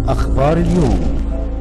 أخبار اليوم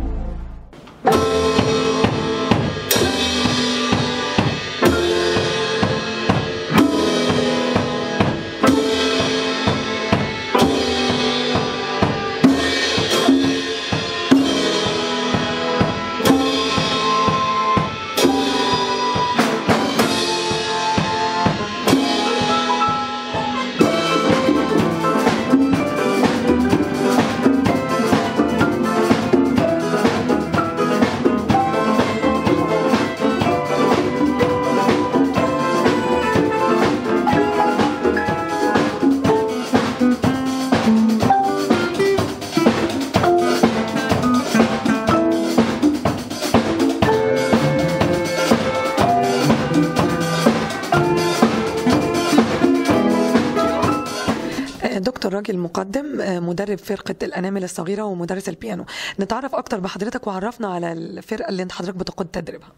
دكتور راجل مقدم آه، مدرب فرقة الأنامل الصغيرة ومدرس البيانو نتعرف أكتر بحضرتك وعرفنا على الفرقة اللي انت حضرتك بتقود تدريبها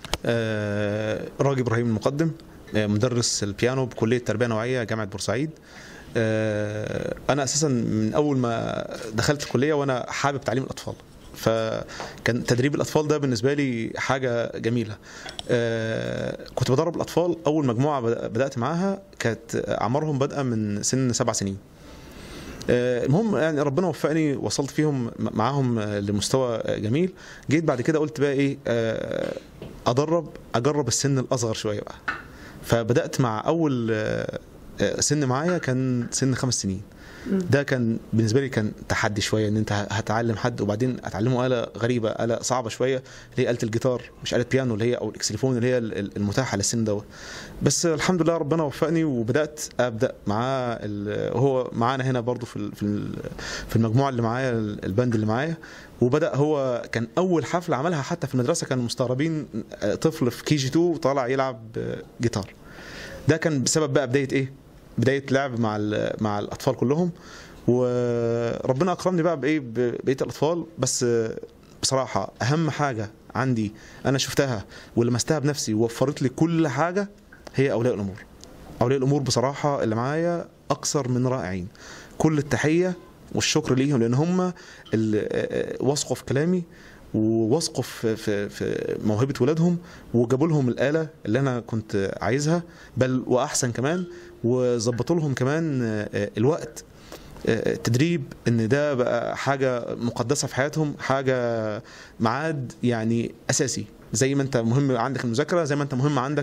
آه، راجي ابراهيم المقدم آه، مدرس البيانو بكليه تربيه نوعيه جامعه بورسعيد آه، انا اساسا من اول ما دخلت الكليه وانا حابب تعليم الاطفال فكان تدريب الاطفال ده بالنسبه لي حاجه جميله آه، كنت بدرب الاطفال اول مجموعه بد- بدات معاها كانت اعمارهم بادئه من سن سبع سنين آه، المهم يعني ربنا وفقني وصلت فيهم م- معاهم آه، لمستوى آه، جميل جيت بعد كده قلت بقى ايه آه، ادرب اجرب السن الاصغر شويه بقى فبدات مع اول آه، آه، سن معايا كان سن خمس سنين ده كان بالنسبه لي كان تحدي شويه ان انت هتعلم حد وبعدين هتعلمه اله غريبه اله صعبه شويه اللي هي اله الجيتار مش اله بيانو اللي هي او الاكسليفون اللي هي ال- ال- المتاحه للسن دوت بس الحمد لله ربنا وفقني وبدات ابدا معاه ال- وهو معانا هنا برضو في ال- في ال- في المجموعه اللي معايا ال- الباند اللي معايا وبدا هو كان اول حفله عملها حتى في المدرسه كانوا مستغربين آه، طفل في كي جي 2 طالع يلعب آه، جيتار ده كان بسبب بقى بدايه ايه بدايه لعب مع ال- مع الاطفال كلهم وربنا اكرمني بقى بايه ببقيه الاطفال بس آه، بصراحه اهم حاجه عندي انا شفتها ولمستها بنفسي ووفرت لي كل حاجه هي اولياء الامور اولياء الامور بصراحه اللي معايا اكثر من رائعين كل التحيه والشكر ليهم لان هم اللي آه، آه، وثقوا في كلامي ووثقوا في في في موهبه ولادهم وجابوا لهم الاله اللي انا كنت عايزها بل واحسن كمان وظبطوا لهم كمان آه، آه، الوقت آه، التدريب ان ده بقى حاجه مقدسه في حياتهم حاجه ميعاد يعني اساسي زي ما انت مهم عندك المذاكره زي ما انت مهم عندك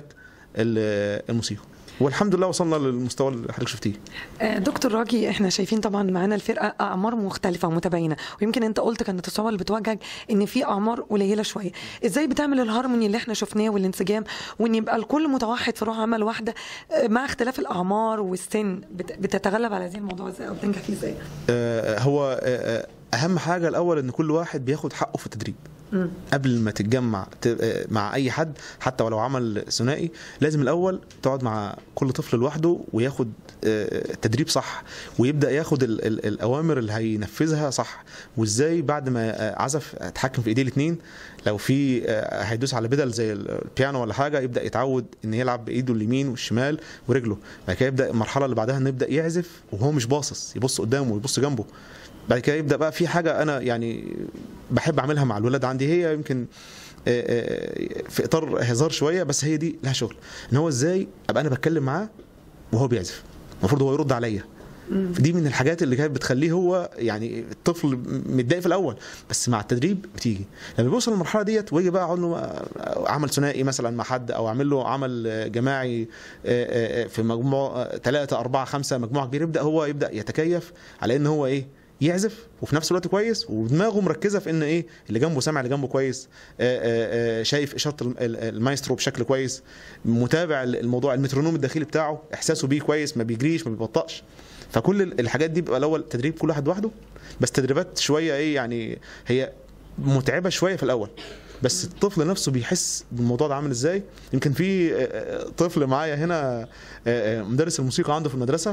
ال- الموسيقى والحمد لله وصلنا للمستوى اللي حضرتك شفتيه آه، دكتور راجي احنا شايفين طبعا معانا الفرقه اعمار مختلفه ومتباينه ويمكن انت قلت كانت الصعوبه اللي بتواجهك ان في اعمار قليله شويه ازاي بتعمل الهارموني اللي احنا شفناه والانسجام وان يبقى الكل متوحد في روح عمل واحده آه، مع اختلاف الاعمار والسن بت- بتتغلب على هذه الموضوع ازاي او بتنجح فيه ازاي آه، هو آه، آه، اهم حاجه الاول ان كل واحد بياخد حقه في التدريب مم. قبل ما تتجمع ت- آه، مع اي حد حتى ولو عمل ثنائي لازم الاول تقعد مع كل طفل لوحده وياخد آه، تدريب صح ويبدا ياخد ال ال الاوامر اللي هينفذها صح وازاي بعد ما آه، عزف اتحكم في ايديه الاثنين لو في آه، هيدوس على بدل زي البيانو ولا حاجه يبدا يتعود ان يلعب بايده اليمين والشمال ورجله بعد كده يبدا المرحله اللي بعدها انه يبدا يعزف وهو مش باصص يبص قدامه ويبص جنبه بعد كده يبدا بقى في حاجه انا يعني بحب اعملها مع الولاد عندي هي يمكن آه، آه، في اطار هزار شويه بس هي دي لها شغل ان هو ازاي ابقى انا بتكلم معاه وهو بيعزف المفروض هو يرد عليا دي من الحاجات اللي كانت بتخليه هو يعني الطفل متضايق في الاول بس مع التدريب بتيجي لما بيوصل للمرحله ديت واجي بقى اقعد له عمل ثنائي مثلا مع حد او اعمل له عمل جماعي آه، آه، في مجموعه ثلاثه اربعه خمسه مجموعه كبيره يبدا هو يبدا يتكيف على ان هو ايه يعزف وفي نفس الوقت كويس ودماغه مركزه في ان ايه اللي جنبه سامع اللي جنبه كويس آه، آه، آه، شايف اشاره الم- ال- المايسترو بشكل كويس متابع الموضوع المترونوم الداخلي بتاعه احساسه بيه كويس ما بيجريش ما بيبطأش فكل ال- الحاجات دي بيبقى الاول تدريب كل واحد لوحده بس تدريبات شويه ايه يعني هي متعبه شويه في الاول بس الطفل نفسه بيحس بالموضوع ده عامل ازاي يمكن في آه، آه، طفل معايا هنا آه، آه، مدرس الموسيقى عنده في المدرسه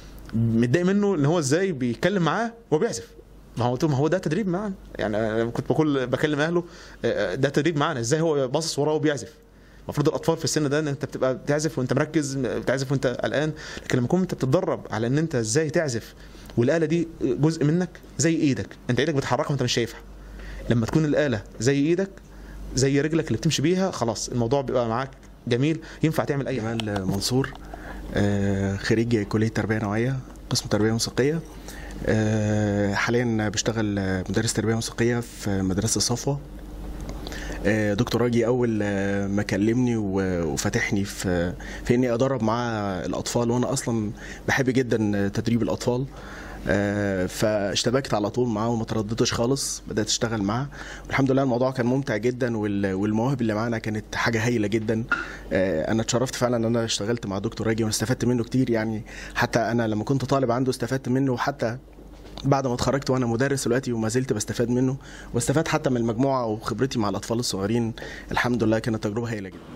متضايق منه ان هو ازاي بيتكلم معاه وهو بيعزف ما هو قلت له ما هو ده تدريب معانا يعني انا كنت بقول بكلم اهله آه، آه، ده تدريب معانا ازاي هو باصص وراه وبيعزف المفروض الاطفال في السن ده ان انت بتبقى بتعزف وانت مركز بتعزف وانت قلقان لكن لما تكون انت بتتدرب على ان انت ازاي تعزف والاله دي جزء منك زي ايدك انت ايدك بتحركها وانت مش شايفها لما تكون الاله زي ايدك زي رجلك اللي بتمشي بيها خلاص الموضوع بيبقى معاك جميل ينفع تعمل اي حاجه جمال منصور آه، خريج كلية تربية نوعية قسم تربية موسيقية آه، حاليا بشتغل آه، مدرس تربية موسيقية في مدرسة صفوة آه، دكتور راجي اول آه، ما كلمني و- وفتحني في في اني ادرب مع الاطفال وانا اصلا بحب جدا تدريب الاطفال آه، فاشتبكت على طول معاه وما ترددتش خالص بدات اشتغل معاه والحمد لله الموضوع كان ممتع جدا وال- والمواهب اللي معانا كانت حاجه هايله جدا آه، انا اتشرفت فعلا ان انا اشتغلت مع دكتور راجي واستفدت منه كتير يعني حتى انا لما كنت طالب عنده استفدت منه وحتى بعد ما اتخرجت وانا مدرس دلوقتي وما زلت بستفاد منه واستفاد حتى من المجموعه وخبرتي مع الاطفال الصغيرين الحمد لله كانت تجربه هايله جدا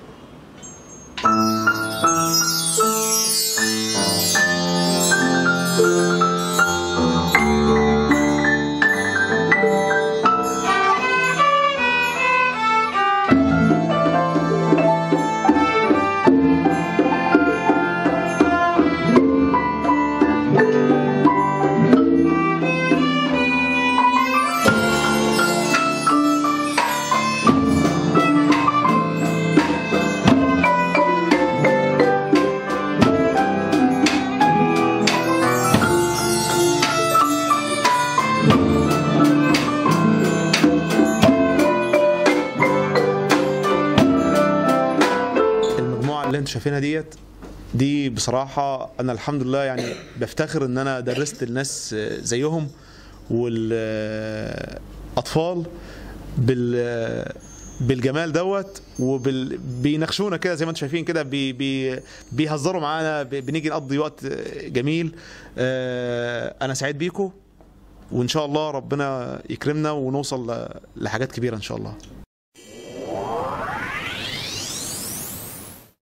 المجموعه اللي انتوا شايفينها ديت دي بصراحه انا الحمد لله يعني بفتخر ان انا درست الناس زيهم والاطفال بال بالجمال دوت وبال بيناقشونا كده زي ما انتم شايفين كده بي بي بيهزروا معانا ب- بنيجي نقضي وقت جميل آه، انا سعيد بيكم وان شاء الله ربنا يكرمنا ونوصل ل- لحاجات كبيره ان شاء الله